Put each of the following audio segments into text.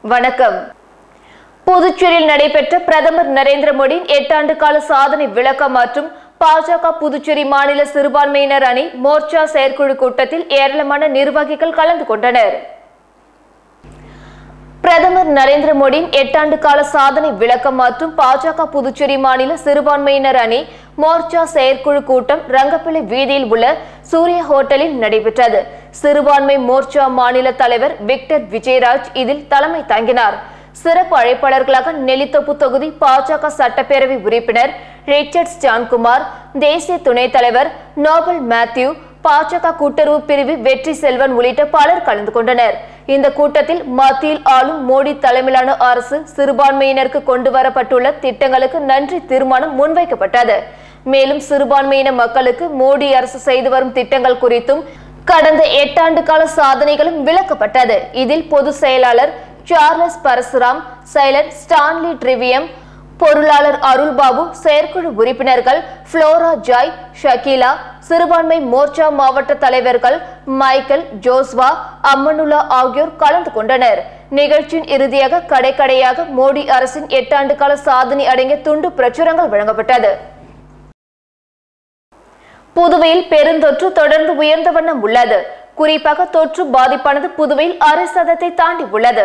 வணக்கம் புதுச்சேரியில் நடைபெற்ற பிரதமர் நரேந்திர மோடியின் எட்டாண்டு கால சாதனை விளக்கம் மற்றும் பாஜக புதுச்சேரி மாநில சிறுபான்மையினர் அணி மோர்ச்சா செயற்குழு கூட்டத்தில் ஏராளமான நிர்வாகிகள் கலந்து கொண்டனர் பிரதமர் நரேந்திர மோடியின் எட்டாண்டு கால சாதனை விளக்கம் மற்றும் பாஜக புதுச்சேரி மாநில சிறுபான்மையினர் அணி மோர்ச்சா செயற்குழு கூட்டம் ரங்கப்பிள்ளை வீதியில் உள்ள சூரிய ஹோட்டலில் நடைபெற்றது சிறுபான்மை மோர்ச்சா மாநில தலைவர் விக்டர் விஜயராஜ் இதில் தலைமை தாங்கினார் சிறப்பு அழைப்பாளர்களாக நெல்லித்தோப்பு தொகுதி பாஜக சட்டப்பேரவை உறுப்பினர் ரிச்சர்ட்ஸ் ஜான்குமார் தேசிய துணைத் தலைவர் நோபல் மேத்யூ பாஜக கூட்டுறவு பிரிவு வெற்றி செல்வன் உள்ளிட்ட பலர் கலந்து கொண்டனர் இந்த கூட்டத்தில் மத்தியில் ஆளும் மோடி தலைமையிலான அரசு சிறுபான்மையினருக்கு கொண்டு வரப்பட்டுள்ள திட்டங்களுக்கு நன்றி தீர்மானம் முன்வைக்கப்பட்டது மேலும் சிறுபான்மையின மக்களுக்கு மோடி அரசு செய்து வரும் திட்டங்கள் குறித்தும் கடந்த எட்டாண்டு கால சாதனைகளும் விளக்கப்பட்டது இதில் பொதுச் செயலாளர் சார்லஸ் பரசுராம் செயலர் ஸ்டான்லி ட்ரிவியம் பொருளாளர் அருள்பாபு செயற்குழு உறுப்பினர்கள் புளோரா ஜாய் ஷக்கீலா சிறுபான்மை மோர்ச்சா மாவட்ட தலைவர்கள் மைக்கேல் ஜோஸ்வா அம்மனுல்லா ஆகியோர் கலந்து கொண்டனர் நிகழ்ச்சியின் இறுதியாக கடைக்கடையாக மோடி அரசின் எட்டாண்டு கால சாதனை அடங்கிய துண்டு பிரச்சுரங்கள் வழங்கப்பட்டது புதுவையில் பெருந்தொற்று தொடர்ந்து உயர்ந்த வண்ணம் உள்ளது குறிப்பாக தொற்று பாதிப்பானது புதுவையில் அரை சதத்தை தாண்டி உள்ளது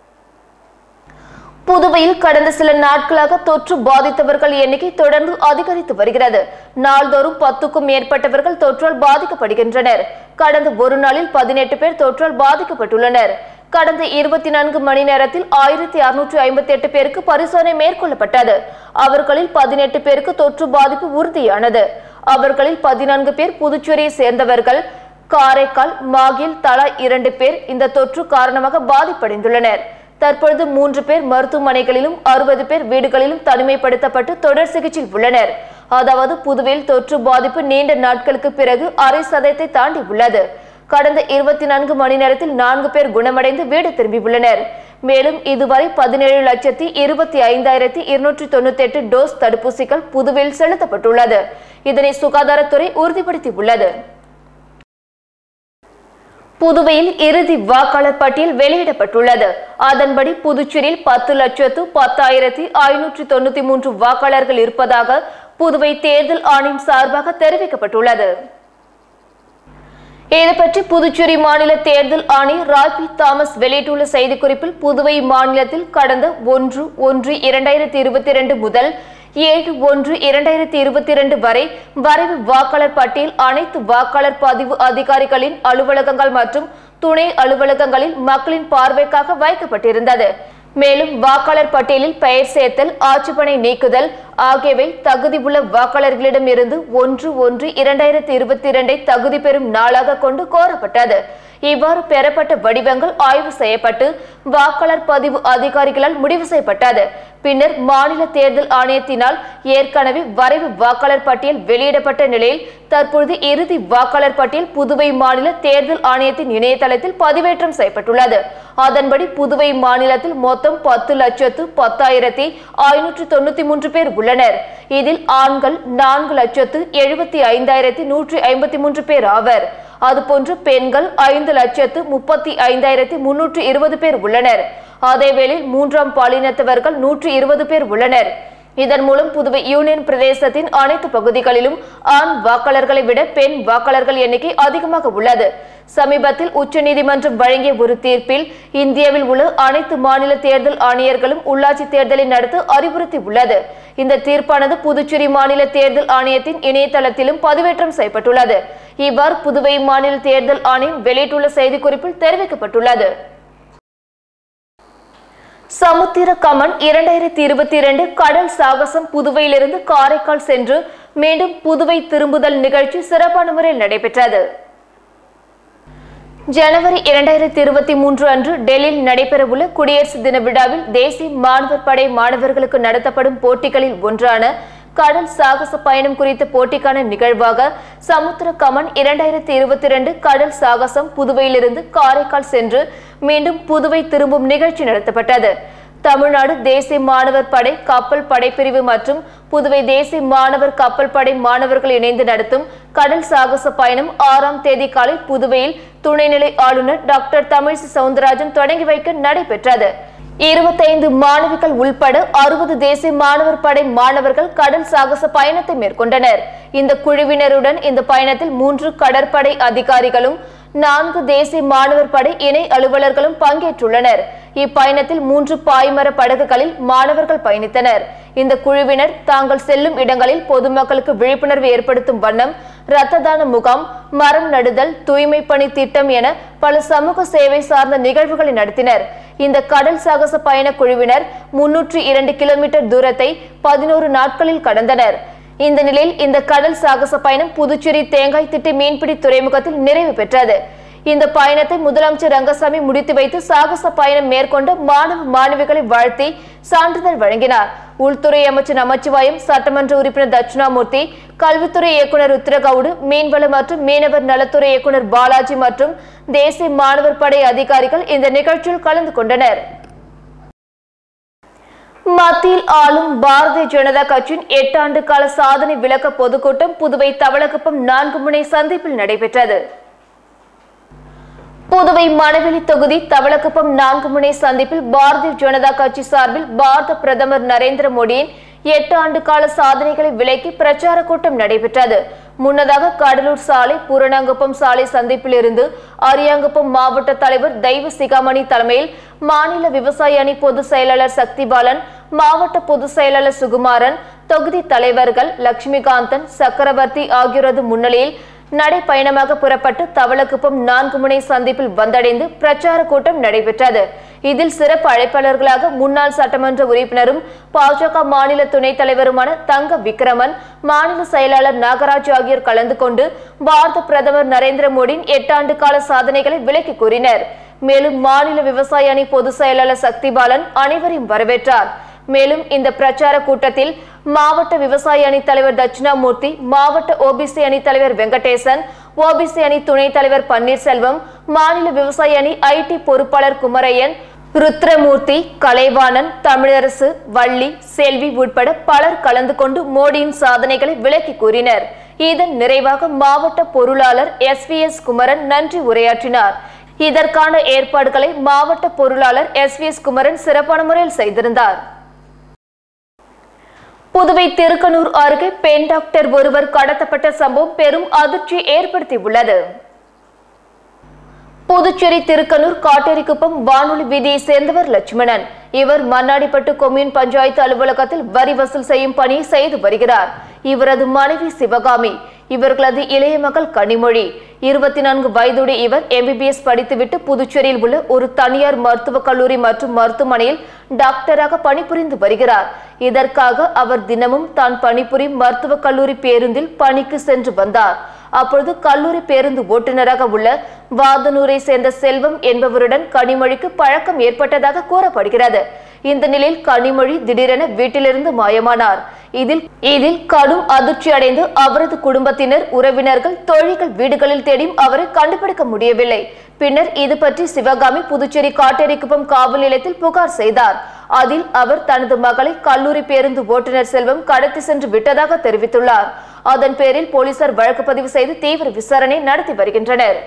புதுவையில் கடந்த சில நாட்களாக தொற்று பாதித்தவர்கள் எண்ணிக்கை தொடர்ந்து அதிகரித்து வருகிறது நாள்தோறும் பத்துக்கும் மேற்பட்டவர்கள் தொற்றால் பாதிக்கப்படுகின்றனர் கடந்த ஒரு நாளில் பதினெட்டு பேர் தொற்றால் பாதிக்கப்பட்டுள்ளனர் கடந்த இருபத்தி நான்கு மணி நேரத்தில் ஆயிரத்தி அறுநூற்றி ஐம்பத்தி எட்டு பேருக்கு பரிசோதனை மேற்கொள்ளப்பட்டது அவர்களில் பதினெட்டு பேருக்கு தொற்று பாதிப்பு உறுதியானது அவர்களில் பதினான்கு பேர் புதுச்சேரியை சேர்ந்தவர்கள் காரைக்கால் மாகில் தலா இரண்டு பேர் இந்த தொற்று காரணமாக பாதிப்படைந்துள்ளனர் தற்பொழுது மூன்று பேர் மருத்துவமனைகளிலும் அறுபது பேர் வீடுகளிலும் தனிமைப்படுத்தப்பட்டு தொடர் சிகிச்சையில் உள்ளனர் அதாவது புதுவையில் தொற்று பாதிப்பு நீண்ட நாட்களுக்கு பிறகு அரை சதயத்தை தாண்டி உள்ளது கடந்த இருபத்தி நான்கு மணி நேரத்தில் நான்கு பேர் குணமடைந்து வீடு திரும்பியுள்ளனர் மேலும் இதுவரை பதினேழு லட்சத்தி இருபத்தி ஐந்தாயிரத்தி இருநூற்றி தொண்ணூத்தி எட்டு டோஸ் தடுப்பூசிகள் புதுவையில் செலுத்தப்பட்டுள்ளது இதனை சுகாதாரத்துறை உறுதிப்படுத்தியுள்ளது புதுவையில் இறுதி வாக்காளர் பட்டியல் வெளியிடப்பட்டுள்ளது அதன்படி புதுச்சேரியில் பத்து லட்சத்து பத்தாயிரத்தி ஐநூற்றி தொண்ணூத்தி மூன்று வாக்காளர்கள் இருப்பதாக புதுவை தேர்தல் ஆணையம் சார்பாக தெரிவிக்கப்பட்டுள்ளது இது பற்றி புதுச்சேரி மாநில தேர்தல் ஆணையர் ராய்பி தாமஸ் வெளியிட்டுள்ள செய்திக்குறிப்பில் புதுவை மாநிலத்தில் கடந்த ஒன்று ஒன்று இரண்டாயிரத்தி இருபத்தி இரண்டு முதல் ஏழு ஒன்று இரண்டாயிரத்தி இருபத்தி இரண்டு வரை வரைவு வாக்காளர் பட்டியல் அனைத்து வாக்காளர் பதிவு அதிகாரிகளின் அலுவலகங்கள் மற்றும் துணை அலுவலகங்களில் மக்களின் பார்வைக்காக வைக்கப்பட்டிருந்தது மேலும் வாக்காளர் பட்டியலில் பெயர் சேர்த்தல் ஆட்சேபனை நீக்குதல் ஆகியவை தகுதி உள்ள வாக்காளர்களிடம் இருந்து ஒன்று ஒன்று இரண்டாயிரத்தி இருபத்தி இரண்டை தகுதி பெறும் நாளாக கொண்டு கோரப்பட்டது இவ்வாறு பெறப்பட்ட வடிவங்கள் ஆய்வு செய்யப்பட்டு வாக்காளர் பதிவு அதிகாரிகளால் முடிவு செய்யப்பட்டது பின்னர் மாநில தேர்தல் ஆணையத்தினால் ஏற்கனவே வரைவு வாக்காளர் பட்டியல் வெளியிடப்பட்ட நிலையில் தற்பொழுது இறுதி வாக்காளர் பட்டியல் புதுவை மாநில தேர்தல் ஆணையத்தின் இணையதளத்தில் பதிவேற்றம் செய்யப்பட்டுள்ளது அதன்படி புதுவை மாநிலத்தில் மொத்தம் பத்து லட்சத்து பத்தாயிரத்தி ஐநூற்று தொண்ணூத்தி மூன்று பேர் உள்ளனர் இதில் ஆண்கள் நான்கு லட்சத்து எழுபத்தி ஐந்தாயிரத்தி நூற்றி ஐம்பத்தி மூன்று பேர் ஆவர் அதுபோன்று பெண்கள் ஐந்து லட்சத்து முப்பத்தி ஐந்தாயிரத்தி முன்னூற்று இருபது பேர் உள்ளனர் அதேவேளையில் மூன்றாம் பாலினத்தவர்கள் நூற்று இருபது பேர் உள்ளனர் இதன் மூலம் புதுவை யூனியன் பிரதேசத்தின் அனைத்து பகுதிகளிலும் ஆண் வாக்காளர்களை விட பெண் வாக்காளர்கள் எண்ணிக்கை அதிகமாக உள்ளது சமீபத்தில் உச்சநீதிமன்றம் வழங்கிய ஒரு தீர்ப்பில் இந்தியாவில் உள்ள அனைத்து மாநில தேர்தல் ஆணையர்களும் உள்ளாட்சி தேர்தலை நடத்த அறிவுறுத்தி உள்ளது இந்த தீர்ப்பானது புதுச்சேரி மாநில தேர்தல் ஆணையத்தின் இணையதளத்திலும் பதிவேற்றம் செய்யப்பட்டுள்ளது இவ்வாறு புதுவை மாநில தேர்தல் ஆணையம் வெளியிட்டுள்ள செய்திக்குறிப்பில் தெரிவிக்கப்பட்டுள்ளது சமுத்திர கமன் இரண்டாயிரத்தி இருபத்தி இரண்டு கடல் சாகசம் புதுவையிலிருந்து காரைக்கால் சென்று மீண்டும் புதுவை திரும்புதல் நிகழ்ச்சி சிறப்பான முறையில் நடைபெற்றது ஜனவரி இரண்டாயிரத்தி இருபத்தி மூன்று அன்று டெல்லியில் நடைபெறவுள்ள குடியரசு தின விழாவில் தேசிய மாணவர் படை மாணவர்களுக்கு நடத்தப்படும் போட்டிகளில் ஒன்றான கடல் சாகச பயணம் குறித்த போட்டிக்கான நிகழ்வாக சமுத்திர கமன் இரண்டாயிரத்தி இருபத்தி இரண்டு கடல் சாகசம் புதுவையிலிருந்து காரைக்கால் சென்று மீண்டும் புதுவை திரும்பும் நிகழ்ச்சி நடத்தப்பட்டது தமிழ்நாடு தேசிய மாணவர் படை கப்பல் படைப்பிரிவு மற்றும் புதுவை தேசிய மாணவர் கப்பல் படை மாணவர்கள் இணைந்து நடத்தும் கடல் சாகச பயணம் ஆறாம் தேதி காலை புதுவையில் துணைநிலை ஆளுநர் டாக்டர் தமிழிசை சவுந்தரராஜன் தொடங்கி வைக்க நடைபெற்றது இருபத்தைந்து மாணவிகள் உள்பட அறுபது தேசிய மாணவர் படை மாணவர்கள் கடல் சாகச பயணத்தை மேற்கொண்டனர் இந்த குழுவினருடன் இந்த பயணத்தில் மூன்று கடற்படை அதிகாரிகளும் நான்கு தேசிய மாணவர் படை இணை அலுவலர்களும் பங்கேற்றுள்ளனர் இப்பயணத்தில் மூன்று பாய்மர படகுகளில் மாணவர்கள் பயணித்தனர் இந்த குழுவினர் தாங்கள் செல்லும் இடங்களில் பொதுமக்களுக்கு விழிப்புணர்வு ஏற்படுத்தும் வண்ணம் இரத்த தான முகாம் மரம் நடுதல் தூய்மை பணி திட்டம் என பல சமூக சேவை சார்ந்த நிகழ்வுகளை நடத்தினர் இந்த கடல் சாகச பயண குழுவினர் முன்னூற்றி இரண்டு கிலோமீட்டர் தூரத்தை பதினோரு நாட்களில் கடந்தனர் இந்த நிலையில் இந்த கடல் சாகச பயணம் புதுச்சேரி தேங்காய் திட்டு மீன்பிடி துறைமுகத்தில் நிறைவு பெற்றது இந்த பயணத்தை முதலமைச்சர் ரங்கசாமி முடித்து வைத்து சாகச பயணம் மேற்கொண்ட மாணவ மாணவிகளை வாழ்த்தி சான்றிதழ் வழங்கினார் உள்துறை அமைச்சர் நமச்சிவாயம் சட்டமன்ற உறுப்பினர் தட்சிணாமூர்த்தி கல்வித்துறை இயக்குனர் உத்திரகவுடு மீன்வள மற்றும் மீனவர் நலத்துறை இயக்குனர் பாலாஜி மற்றும் தேசிய மாணவர் படை அதிகாரிகள் இந்த நிகழ்ச்சியில் கலந்து கொண்டனர் மத்தியில் ஆளும் பாரதிய ஜனதா கட்சியின் எட்டு ஆண்டு கால சாதனை விளக்க பொதுக்கூட்டம் புதுவை தவளக்குப்பம் நான்கு முனை சந்திப்பில் நடைபெற்றது புதுவை மணவெளி தொகுதி தவளக்குப்பம் நான்கு முனை சந்திப்பில் பாரதிய ஜனதா கட்சி சார்பில் பாரத பிரதமர் நரேந்திர மோடியின் எட்டு ஆண்டு கால சாதனைகளை விலக்கி பிரச்சார கூட்டம் நடைபெற்றது முன்னதாக கடலூர் சாலை பூரணாங்குப்பம் சாலை சந்திப்பிலிருந்து அரியாங்குப்பம் மாவட்ட தலைவர் தெய்வ சிகாமணி தலைமையில் மாநில விவசாய அணி பொதுச் செயலாளர் சக்திபாலன் மாவட்ட பொதுச் செயலாளர் சுகுமாரன் தொகுதி தலைவர்கள் லட்சுமிகாந்தன் சக்கரவர்த்தி ஆகியோரது முன்னிலையில் நடைப்பயணமாக புறப்பட்டு தவளக்குப்பம் நான்கு முனை சந்திப்பில் வந்தடைந்து பிரச்சார கூட்டம் நடைபெற்றது இதில் சிறப்பு அழைப்பாளர்களாக முன்னாள் சட்டமன்ற உறுப்பினரும் பாஜக மாநில துணைத் தலைவருமான தங்க விக்ரமன் மாநில செயலாளர் நாகராஜ் ஆகியோர் கலந்து கொண்டு பாரத பிரதமர் நரேந்திர மோடியின் எட்டாண்டு கால சாதனைகளை விளக்கி கூறினர் மேலும் மாநில விவசாய அணி பொதுச் செயலாளர் சக்திபாலன் அனைவரையும் வரவேற்றார் மேலும் இந்த பிரச்சார கூட்டத்தில் மாவட்ட விவசாய அணி தலைவர் தட்சிணாமூர்த்தி மாவட்ட ஓபிசி அணி தலைவர் வெங்கடேசன் ஓபிசி அணி துணைத் தலைவர் பன்னீர்செல்வம் மாநில விவசாய அணி ஐடி பொறுப்பாளர் குமரையன் ருத்ரமூர்த்தி கலைவாணன் தமிழரசு வள்ளி செல்வி உட்பட பலர் கலந்து கொண்டு மோடியின் சாதனைகளை விளக்கி கூறினர் இதன் நிறைவாக மாவட்ட பொருளாளர் எஸ் வி எஸ் குமரன் நன்றி உரையாற்றினார் இதற்கான ஏற்பாடுகளை மாவட்ட பொருளாளர் எஸ் வி எஸ் குமரன் சிறப்பான முறையில் செய்திருந்தார் புதுவை திருக்கனூர் அருகே பெண் டாக்டர் ஒருவர் கடத்தப்பட்ட சம்பவம் பெரும் அதிர்ச்சியை ஏற்படுத்தியுள்ளது புதுச்சேரி திருக்கனூர் காட்டேரிக்குப்பம் வானொலி வீதியை சேர்ந்தவர் லட்சுமணன் இவர் மண்ணாடிப்பட்டு கொம்யூன் பஞ்சாயத்து அலுவலகத்தில் வரி வசூல் செய்யும் பணியை செய்து வருகிறார் இவரது மனைவி சிவகாமி இவர்களது இளைய மகள் கனிமொழி இருபத்தி நான்கு வயதுடைய இவர் எம்பிபிஎஸ் படித்துவிட்டு புதுச்சேரியில் உள்ள ஒரு தனியார் மருத்துவக் கல்லூரி மற்றும் மருத்துவமனையில் டாக்டராக பணிபுரிந்து வருகிறார் இதற்காக அவர் தினமும் தான் பணிபுரியும் மருத்துவக் கல்லூரி பேருந்தில் பணிக்கு சென்று வந்தார் அப்பொழுது கல்லூரி பேருந்து ஓட்டுநராக உள்ள வாதனூரை சேர்ந்த செல்வம் என்பவருடன் கனிமொழிக்கு பழக்கம் ஏற்பட்டதாக கூறப்படுகிறது இந்த நிலையில் கனிமொழி திடீரென வீட்டிலிருந்து மாயமானார் இதில் இதில் கடும் அதிர்ச்சி அடைந்து அவரது குடும்பத்தினர் உறவினர்கள் தோழிகள் வீடுகளில் தேடியும் அவரை கண்டுபிடிக்க முடியவில்லை பின்னர் இது பற்றி சிவகாமி புதுச்சேரி காட்டேரிக்குப்பம் காவல் நிலையத்தில் புகார் செய்தார் அதில் அவர் தனது மகளை கல்லூரி பேருந்து ஓட்டுநர் செல்வம் கடத்தி சென்று விட்டதாக தெரிவித்துள்ளார் அதன் பேரில் போலீசார் வழக்கு பதிவு செய்து தீவிர விசாரணை நடத்தி வருகின்றனர்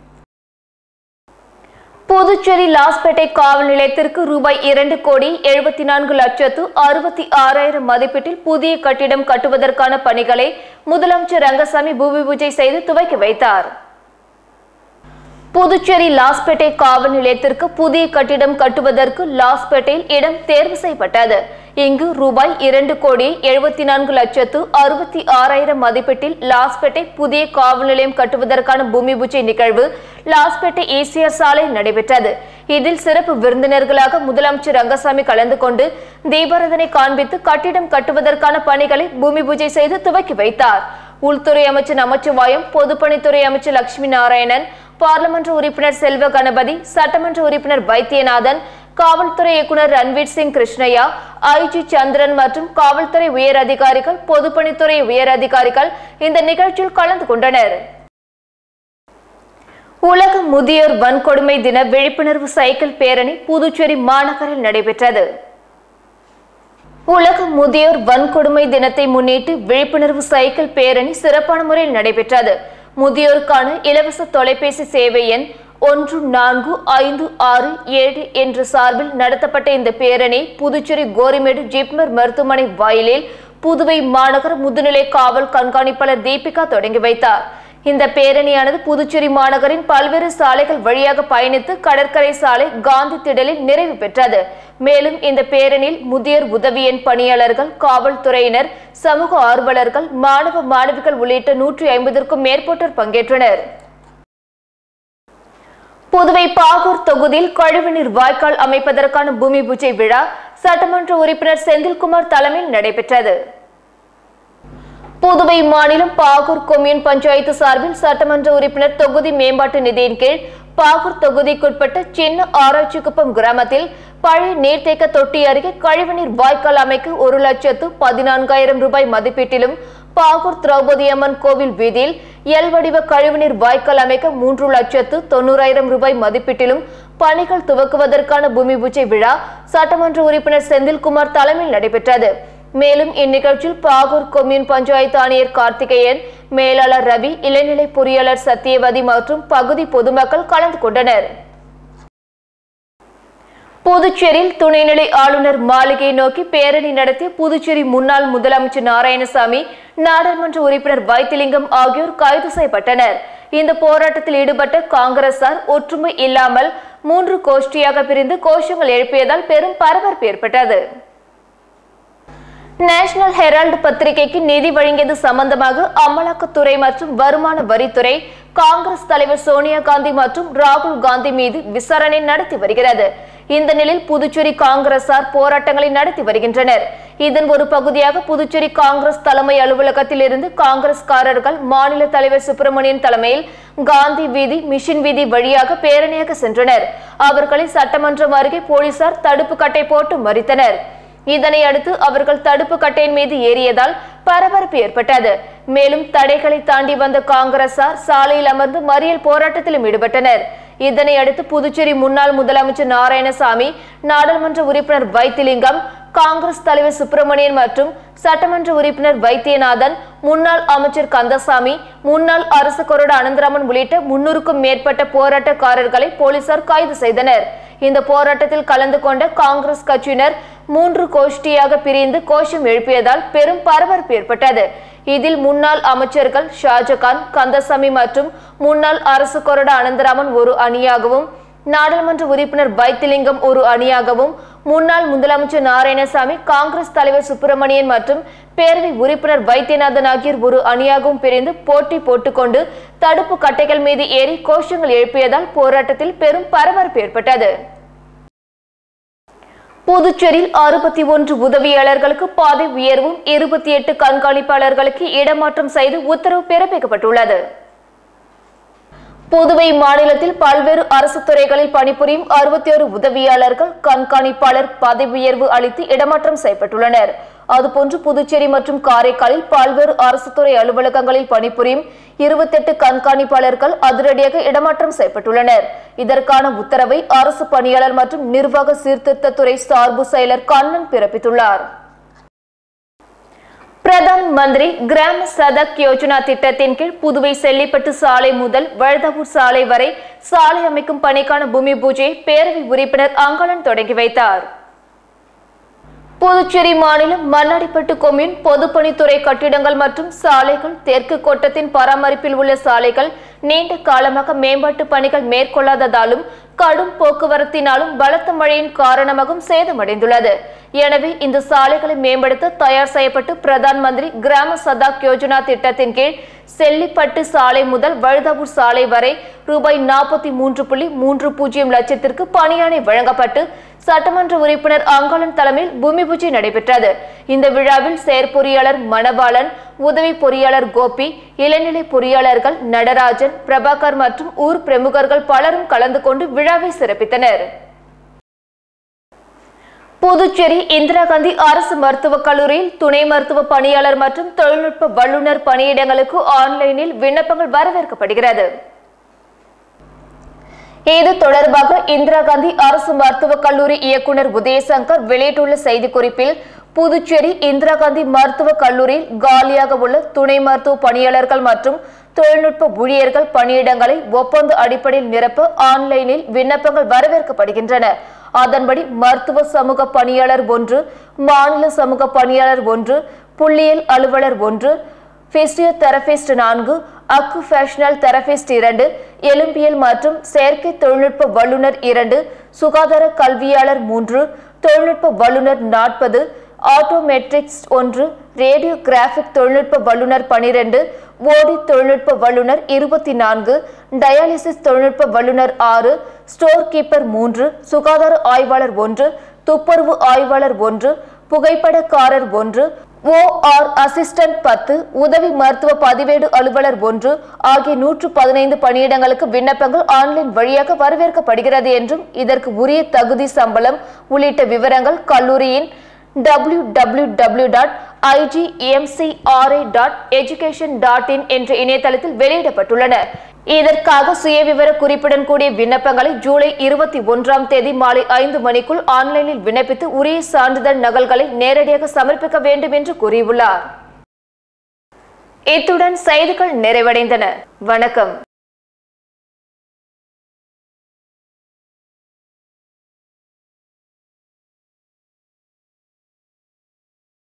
புதுச்சேரி லாஸ்பேட்டை காவல் நிலையத்திற்கு ரூபாய் இரண்டு கோடி எழுபத்தி நான்கு லட்சத்து அறுபத்தி ஆறாயிரம் மதிப்பீட்டில் புதிய கட்டிடம் கட்டுவதற்கான பணிகளை முதலமைச்சர் ரங்கசாமி பூமி பூஜை செய்து துவக்கி வைத்தார் புதுச்சேரி லாஸ்பேட்டை காவல் நிலையத்திற்கு புதிய கட்டிடம் கட்டுவதற்கு லாஸ்பேட்டையில் இடம் தேர்வு செய்யப்பட்டது இங்கு ரூபாய் இரண்டு கோடி எழுபத்தி நான்கு லட்சத்து அறுபத்தி ஆறாயிரம் மதிப்பீட்டில் லாஸ்பேட்டை புதிய காவல் நிலையம் கட்டுவதற்கான பூமி பூஜை நிகழ்வு லாஸ்பேட்டை ஈசிஆர் சாலையில் நடைபெற்றது இதில் சிறப்பு விருந்தினர்களாக முதலமைச்சர் ரங்கசாமி கலந்து கொண்டு தீபாரதனை காண்பித்து கட்டிடம் கட்டுவதற்கான பணிகளை பூமி பூஜை செய்து துவக்கி வைத்தார் உள்துறை அமைச்சர் நமச்சிவாயம் பொதுப்பணித்துறை அமைச்சர் லட்சுமி நாராயணன் பார்லிமெண்ட் உறுப்பினர் செல்வ கணபதி சட்டமன்ற உறுப்பினர் வைத்தியநாதன் காவல்துறை இயக்குனர் ரன்வீர் சிங் கிருஷ்ணய்யா ஐஜி சந்திரன் மற்றும் காவல்துறை உயர் அதிகாரிகள் பொதுப்பணித்துறை உயர் அதிகாரிகள் இந்த நிகழ்ச்சியில் கலந்து கொண்டனர் உலக முதியோர் வன்கொடுமை தின விழிப்புணர்வு சைக்கிள் பேரணி புதுச்சேரி மாநகரில் நடைபெற்றது உலக முதியோர் வன்கொடுமை தினத்தை முன்னிட்டு விழிப்புணர்வு சைக்கிள் பேரணி சிறப்பான முறையில் நடைபெற்றது முதியோருக்கான இலவச தொலைபேசி சேவை எண் ஒன்று நான்கு ஐந்து ஆறு ஏழு என்ற சார்பில் நடத்தப்பட்ட இந்த பேரணி புதுச்சேரி கோரிமேடு ஜிப்மர் மருத்துவமனை வாயிலில் புதுவை மாநகர முதுநிலை காவல் கண்காணிப்பாளர் தீபிகா தொடங்கி வைத்தார் இந்த பேரணியானது புதுச்சேரி மாநகரின் பல்வேறு சாலைகள் வழியாக பயணித்து கடற்கரை சாலை காந்தி திடலில் நிறைவு பெற்றது மேலும் இந்த பேரணியில் முதியோர் உதவி எண் பணியாளர்கள் காவல்துறையினர் சமூக ஆர்வலர்கள் மாணவ மாணவிகள் உள்ளிட்ட நூற்றி ஐம்பதற்கும் மேற்பட்டோர் பங்கேற்றனர் புதுவை பாகூர் தொகுதியில் கழிவுநீர் வாய்க்கால் அமைப்பதற்கான பூமி பூஜை விழா சட்டமன்ற உறுப்பினர் செந்தில்குமார் தலைமையில் நடைபெற்றது புதுவை மாநிலம் பாகூர் கொம்யூன் பஞ்சாயத்து சார்பில் சட்டமன்ற உறுப்பினர் தொகுதி மேம்பாட்டு நிதியின் கீழ் பாகூர் தொகுதிக்குட்பட்ட சின்ன ஆராய்ச்சிக்குப்பம் கிராமத்தில் பழைய நீர்த்தேக்க தொட்டி அருகே கழிவுநீர் வாய்க்கால் அமைக்க ஒரு லட்சத்து பதினான்காயிரம் ரூபாய் மதிப்பீட்டிலும் பாகூர் திரௌபதி அம்மன் கோவில் வீதியில் எல் வடிவ கழிவுநீர் வாய்க்கால் அமைக்க மூன்று லட்சத்து தொண்ணூறாயிரம் ரூபாய் மதிப்பீட்டிலும் பணிகள் துவக்குவதற்கான பூமி பூஜை விழா சட்டமன்ற உறுப்பினர் செந்தில்குமார் தலைமையில் நடைபெற்றது மேலும் இந்நிகழ்ச்சியில் பாகூர் கொம்யூன் பஞ்சாயத்து ஆணையர் கார்த்திகேயன் மேலாளர் ரவி இளநிலை பொறியாளர் சத்தியவதி மற்றும் பகுதி பொதுமக்கள் கலந்து கொண்டனர் புதுச்சேரியில் துணைநிலை ஆளுநர் மாளிகை நோக்கி பேரணி நடத்திய புதுச்சேரி முன்னாள் முதலமைச்சர் நாராயணசாமி நாடாளுமன்ற உறுப்பினர் வைத்திலிங்கம் ஆகியோர் கைது செய்யப்பட்டனர் இந்த போராட்டத்தில் ஈடுபட்ட காங்கிரசார் ஒற்றுமை இல்லாமல் மூன்று கோஷ்டியாக பிரிந்து கோஷங்கள் எழுப்பியதால் பெரும் பரபரப்பு ஏற்பட்டது நேஷனல் ஹெரால்டு பத்திரிகைக்கு நிதி வழங்கியது சம்பந்தமாக அமலாக்கத்துறை மற்றும் வருமான வரித்துறை காங்கிரஸ் தலைவர் சோனியா காந்தி மற்றும் ராகுல் காந்தி மீது விசாரணை நடத்தி வருகிறது இந்த நிலையில் புதுச்சேரி காங்கிரசார் போராட்டங்களை நடத்தி வருகின்றனர் இதன் ஒரு பகுதியாக புதுச்சேரி காங்கிரஸ் தலைமை அலுவலகத்தில் இருந்து காங்கிரஸ்காரர்கள் மாநில தலைவர் சுப்பிரமணியன் தலைமையில் காந்தி வீதி மிஷின் வீதி வழியாக பேரணியாக சென்றனர் அவர்களை சட்டமன்றம் அருகே போலீசார் தடுப்பு கட்டை போட்டு மறித்தனர் இதனை அடுத்து அவர்கள் தடுப்பு கட்டையின் மீது ஏறியதால் பரபரப்பு ஏற்பட்டது மேலும் தடைகளை தாண்டி வந்த காங்கிரசார் சாலையில் அமர்ந்து மறியல் போராட்டத்திலும் ஈடுபட்டனர் இதனை அடுத்து புதுச்சேரி முன்னாள் முதலமைச்சர் நாராயணசாமி நாடாளுமன்ற உறுப்பினர் வைத்திலிங்கம் காங்கிரஸ் தலைவர் சுப்பிரமணியன் மற்றும் சட்டமன்ற உறுப்பினர் வைத்தியநாதன் முன்னாள் அமைச்சர் கந்தசாமி முன்னாள் அரசு கொறடா அனந்தராமன் உள்ளிட்ட முன்னூறுக்கும் மேற்பட்ட போராட்டக்காரர்களை போலீசார் கைது செய்தனர் இந்த போராட்டத்தில் கலந்து கொண்ட காங்கிரஸ் கட்சியினர் மூன்று கோஷ்டியாக பிரிந்து கோஷம் எழுப்பியதால் பெரும் பரபரப்பு ஏற்பட்டது இதில் முன்னாள் அமைச்சர்கள் ஷாஜகான் கந்தசாமி மற்றும் முன்னாள் அரசு கொறடா அனந்தராமன் ஒரு அணியாகவும் நாடாளுமன்ற உறுப்பினர் வைத்திலிங்கம் ஒரு அணியாகவும் முன்னாள் முதலமைச்சர் நாராயணசாமி காங்கிரஸ் தலைவர் சுப்பிரமணியன் மற்றும் பேரவை உறுப்பினர் வைத்தியநாதன் ஆகியோர் ஒரு அணியாகவும் பிரிந்து போட்டி போட்டுக்கொண்டு தடுப்பு கட்டைகள் மீது ஏறி கோஷங்கள் எழுப்பியதால் போராட்டத்தில் பெரும் பரபரப்பு ஏற்பட்டது புதுச்சேரியில் அறுபத்தி ஒன்று உதவியாளர்களுக்கு பதவி உயர்வும் இருபத்தி எட்டு கண்காணிப்பாளர்களுக்கு இடமாற்றம் செய்து உத்தரவு பிறப்பிக்கப்பட்டுள்ளது புதுவை மாநிலத்தில் பல்வேறு அரசு துறைகளில் பணிபுரியும் அறுபத்தி ஒரு உதவியாளர்கள் கண்காணிப்பாளர் பதவி உயர்வு அளித்து இடமாற்றம் செய்யப்பட்டுள்ளனர் அதுபோன்று புதுச்சேரி மற்றும் காரைக்காலில் பல்வேறு அரசு துறை அலுவலகங்களில் பணிபுரியும் இருபத்தெட்டு கண்காணிப்பாளர்கள் அதிரடியாக இடமாற்றம் செய்யப்பட்டுள்ளனர் இதற்கான உத்தரவை அரசு பணியாளர் மற்றும் நிர்வாக சீர்திருத்தத்துறை சார்பு செயலர் கண்ணன் பிறப்பித்துள்ளார் பிரதான் மந்திரி கிராம சதக் யோஜனா திட்டத்தின் கீழ் புதுவை செல்லிப்பட்டு சாலை முதல் வழுதவூர் சாலை வரை சாலை அமைக்கும் பணிக்கான பூமி பூஜையை பேரவை உறுப்பினர் அங்கலன் தொடங்கி வைத்தார் புதுச்சேரி மாநிலம் மண்ணாடிப்பட்டு கொம்யூன் பொதுப்பணித்துறை கட்டிடங்கள் மற்றும் சாலைகள் தெற்கு கோட்டத்தின் பராமரிப்பில் உள்ள சாலைகள் நீண்ட காலமாக மேம்பாட்டு பணிகள் மேற்கொள்ளாததாலும் கடும் போக்குவரத்தினாலும் பலத்த மழையின் காரணமாகவும் சேதமடைந்துள்ளது எனவே இந்த சாலைகளை மேம்படுத்த தயார் செய்யப்பட்டு பிரதான் மந்திரி கிராம சதாக் யோஜனா திட்டத்தின் கீழ் செல்லிப்பட்டு சாலை முதல் வழுதாவூர் சாலை வரை ரூபாய் நாற்பத்தி மூன்று புள்ளி மூன்று பூஜ்ஜியம் லட்சத்திற்கு பணியாணை வழங்கப்பட்டு சட்டமன்ற உறுப்பினர் அங்காளன் தலைமையில் பூமி பூஜை நடைபெற்றது இந்த விழாவில் செயற்பொறியாளர் மணவாளன் உதவி பொறியாளர் கோபி இளநிலை பொறியாளர்கள் நடராஜன் பிரபாகர் மற்றும் ஊர் பிரமுகர்கள் பலரும் கலந்து கொண்டு விழாவை சிறப்பித்தனர் புதுச்சேரி இந்திரா காந்தி அரசு மருத்துவக் கல்லூரியில் துணை மருத்துவ பணியாளர் மற்றும் தொழில்நுட்ப வல்லுநர் பணியிடங்களுக்கு ஆன்லைனில் விண்ணப்பங்கள் வரவேற்கப்படுகிறது இது தொடர்பாக இந்திரா காந்தி அரசு மருத்துவக் கல்லூரி இயக்குனர் உதயசங்கர் வெளியிட்டுள்ள செய்திக்குறிப்பில் புதுச்சேரி இந்திரா காந்தி மருத்துவக் கல்லூரியில் காலியாக உள்ள துணை மருத்துவ பணியாளர்கள் மற்றும் தொழில்நுட்ப ஊழியர்கள் பணியிடங்களை ஒப்பந்த அடிப்படையில் நிரப்ப ஆன்லைனில் விண்ணப்பங்கள் வரவேற்கப்படுகின்றன அதன்படி மருத்துவ சமூக பணியாளர் ஒன்று மாநில சமூக பணியாளர் ஒன்று புள்ளியியல் அலுவலர் ஒன்று பிசியோதெரபிஸ்ட் நான்கு அக்குபேஷனல் தெரபிஸ்ட் இரண்டு எலும்பியல் மற்றும் செயற்கை தொழில்நுட்ப வல்லுநர் இரண்டு சுகாதார கல்வியாளர் மூன்று தொழில்நுட்ப வல்லுநர் நாற்பது ஆட்டோமெட்ரிக்ஸ் ஒன்று ரேடியோ கிராஃபிக் தொழில்நுட்ப வல்லுநர் பனிரெண்டு ஓடி தொழில்நுட்ப வல்லுநர் இருபத்தி நான்கு டயாலிசிஸ் தொழில்நுட்ப வல்லுநர் ஆறு ஸ்டோர் கீப்பர் மூன்று சுகாதார ஆய்வாளர் ஒன்று துப்புரவு ஆய்வாளர் ஒன்று புகைப்படக்காரர் ஒன்று ஓஆர் அசிஸ்டன்ட் பத்து உதவி மருத்துவ பதிவேடு அலுவலர் ஒன்று ஆகிய நூற்று பதினைந்து பணியிடங்களுக்கு விண்ணப்பங்கள் ஆன்லைன் வழியாக வரவேற்கப்படுகிறது என்றும் இதற்கு உரிய தகுதி சம்பளம் உள்ளிட்ட விவரங்கள் கல்லூரியின் W W W dot IGMCRI dot education dot in என்ற இணையதளத்தில் வெளியிடப்பட்டுள்ளன இதற்காக சுயவிவர குறிப்புடன் கூடிய விண்ணப்பங்களை ஜூலை இருபத்தி ஒன்றாம் தேதி மாலை ஐந்து மணிக்குள் ஆன்லைனில் விண்ணப்பித்து உரிய சான்றிதழ் நகல்களை நேரடியாக சமர்ப்பிக்க வேண்டும் என்று கூறியுள்ளார் இத்துடன் செய்திகள் நிறைவடைந்தன வணக்கம்